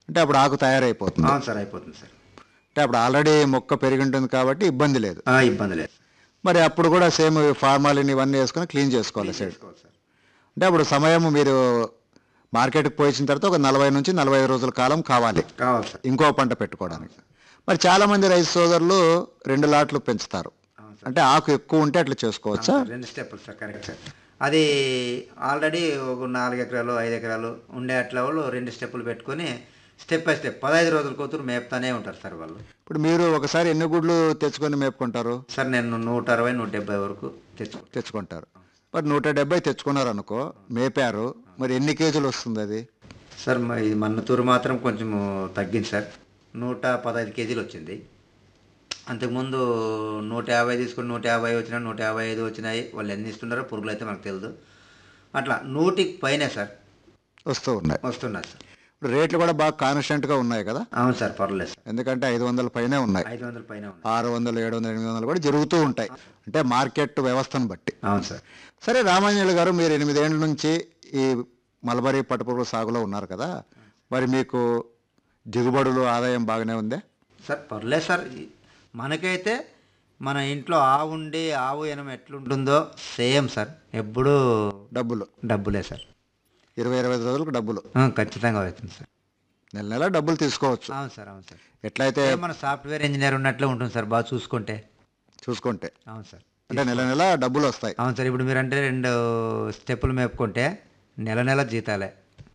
అంటే అప్పుడు ఆకు తయారైపోతుంది అవును సార్ అయిపోతుంది సార్ అంటే అప్పుడు ఆల్రెడీ మొక్క పెరిగి ఉంటుంది కాబట్టి ఇబ్బంది లేదు ఆ, ఇబ్బంది లేదు మరి అప్పుడు కూడా సేమ్ ఫార్మాలిన్ ఇవన్నీ వేసుకొని క్లీన్ చేసుకోవాలి సైడ్ చేసుకోవాలి సార్ అంటే అప్పుడు సమయం మీరు మార్కెట్కి పోయించిన తర్వాత ఒక నలభై నుంచి నలభై ఐదు రోజుల కాలం కావాలి కావాలి సార్ ఇంకో పంట పెట్టుకోవడానికి మరి చాలా మంది రైతు సోదరులు రెండు లాట్లు పెంచుతారు అవును సార్ అంటే ఆకు ఎక్కువ ఉంటే అట్లా చేసుకోవచ్చా రెండు స్టెప్పులు సార్ కరెక్ట్ సార్ అది ఆల్రెడీ ఒక నాలుగు ఎకరాలు ఐదు ఎకరాలు ఉండే అట్లా వాళ్ళు రెండు స్టెప్పులు పెట్టుకొని స్టెప్ బై స్టెప్ పదహైదు రోజుల కూతురు మేపుతానే ఉంటారు సార్ వాళ్ళు ఇప్పుడు మీరు ఒకసారి ఎన్ని గుడ్లు తెచ్చుకొని మేపుకుంటారు సార్ నేను నూట అరవై నూట డెబ్బై వరకు తెచ్చుకుంటాను తెచ్చుకుంటారు మరి నూట డెబ్బై తెచ్చుకున్నారు అనుకో మేపారు మరి ఎన్ని కేజీలు వస్తుంది అది సార్ మ- ఈ మన్నతూరు మాత్రం కొంచెం తగ్గింది సార్ నూట పదహైదు కేజీలు వచ్చింది అంతకుముందు నూట యాభై తీసుకుని నూట యాభై వచ్చినా నూట యాభై ఐదు వచ్చినాయి వాళ్ళు ఎన్ని ఇస్తున్నారో పురుగులు అయితే మనకు తెలియదు అట్లా నూటికి పైనే సార్ వస్తూ ఉన్నాయి వస్తున్నారు సార్ ఇప్పుడు రేట్లు కూడా బాగా కాన్స్టెంట్గా ఉన్నాయి కదా అవును సార్ పర్లేదు సార్ ఎందుకంటే ఐదు వందల పైనే ఉన్నాయి ఐదు వందల పైన ఉంది ఆరు వందలు ఏడు వందలు ఎనిమిది వందలు కూడా జరుగుతూ ఉంటాయి అంటే మార్కెట్ వ్యవస్థను బట్టి అవును సార్ సరే రామాంజనేయులు గారు మీరు ఎనిమిదేళ్ల నుంచి ఈ మలబరీ పట్టుపురుగుల సాగులో ఉన్నారు కదా మరి మీకు దిగుబడులు ఆదాయం బాగానే ఉందే సార్ పర్లేదు సార్ ఈ- మనకైతే మన ఇంట్లో ఆవు ఉండి ఆవు ఎనం ఎట్లుంటుందో సేమ్ సార్ ఎప్పుడూ డబ్బులు డబ్బులే సార్ ఇరవై ఇరవై ఐదు రోజులకు డబ్బులు ఆ, ఖచ్చితంగా అవుతుంది సార్ నెల నెల డబ్బులు తీసుకోవచ్చు అవును సార్ అవును సార్ ఎట్లయితే ఏ మన సాఫ్ట్వేర్ ఇంజనీర్ ఉన్నట్లే ఉంటుంది సార్ బాగా చూసుకుంటే చూసుకుంటే అవును సార్ అంటే నెల నెల డబ్బులు వస్తాయి అవును సార్ ఇప్పుడు మీరు అంటే రెండు స్టెప్పులు మేపుకుంటే నెల నెల జీతాలే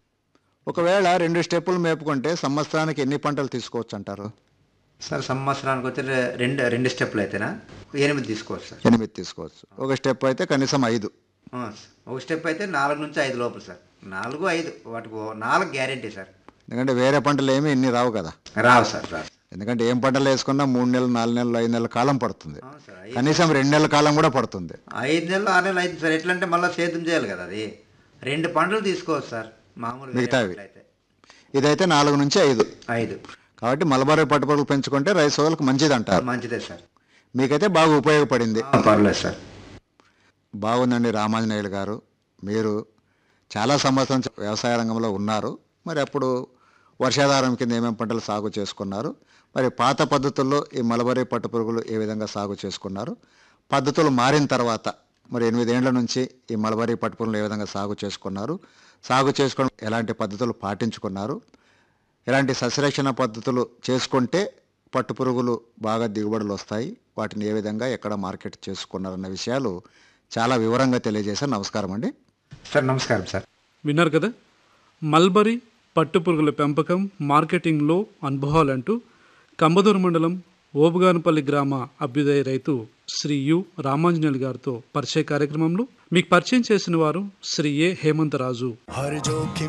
ఒకవేళ రెండు స్టెప్పులు మేపుకుంటే సంవత్సరానికి ఎన్ని పంటలు తీసుకోవచ్చు అంటారు సార్ సంవత్సరానికి వచ్చి రె- రెండు రెండు స్టెప్పులు అయితేనా ఎనిమిది తీసుకోవచ్చు సార్ ఎనిమిది తీసుకోవచ్చు ఒక స్టెప్ అయితే కనీసం ఐదు ఆ, సార్. ఒక స్టెప్ అయితే నాలుగు నుంచి ఐదు లోపల సార్ నాలుగు ఐదు వాటికి ఓ- నాలుగు గ్యారెంటీ సార్ ఎందుకంటే వేరే పంటలు ఏమి ఇన్ని రావు కదా రావు సార్ రావు ఎందుకంటే ఏం పంటలు వేసుకున్నా మూడు నెలలు నాలుగు నెలలు ఐదు నెలల కాలం పడుతుంది అవును సార్ ఐదు కనీసం రెండు నెలల కాలం కూడా పడుతుంది ఐదు నెలలు ఆరు నెలలు అయితే సార్ ఎట్లా అంటే మళ్ళీ సేద్యం చేయాలి కదా అది రెండు పంటలు తీసుకోవచ్చు సార్ మామూలు వేరే మిగతావి. పంటలు అయితే ఇదైతే నాలుగు నుంచి ఐదు ఐదు కాబట్టి మలబారీ పట్టుపురుగులు పెంచుకుంటే రైతు సోదరులకు మంచిది అంటారు మంచిదే సార్ మీకైతే బాగా ఉపయోగపడింది ఆ, పర్లేదు సార్ బాగుందండి రామాంజనేయులు గారు మీరు చాలా సంవత్సరం వ్యవసాయ రంగంలో ఉన్నారు మరి అప్పుడు వర్షాధారం కింద ఏమేమి పంటలు సాగు చేసుకున్నారు మరి పాత పద్ధతుల్లో ఈ మలబరీ పట్టుపురుగులు ఏ విధంగా సాగు చేసుకున్నారు పద్ధతులు మారిన తర్వాత మరి ఎనిమిదేండ్ల నుంచి ఈ మలబరీ పట్టుపురుగులు ఏ విధంగా సాగు చేసుకున్నారు సాగు చేసుకోవడం ఎలాంటి పద్ధతులు పాటించుకున్నారు ఎలాంటి సస్యరక్షణ పద్ధతులు చేసుకుంటే పట్టుపురుగులు బాగా దిగుబడులు వస్తాయి వాటిని ఏ విధంగా ఎక్కడ మార్కెట్ చేసుకున్నారన్న విషయాలు చాలా వివరంగా తెలియజేశారు నమస్కారం అండి సార్ నమస్కారం సార్ విన్నారు కదా మల్బరీ పట్టుపురుగుల పెంపకం మార్కెటింగ్లో అనుభవాలంటూ కంబదూరు మండలం ఓబుగానపల్లి గ్రామ అభ్యుదయ రైతు శ్రీ యు రామాంజనేయులు గారితో పరిచయ కార్యక్రమంలో మీకు పరిచయం చేసిన వారు శ్రీ ఏ హేమంతరాజు हर जोखिम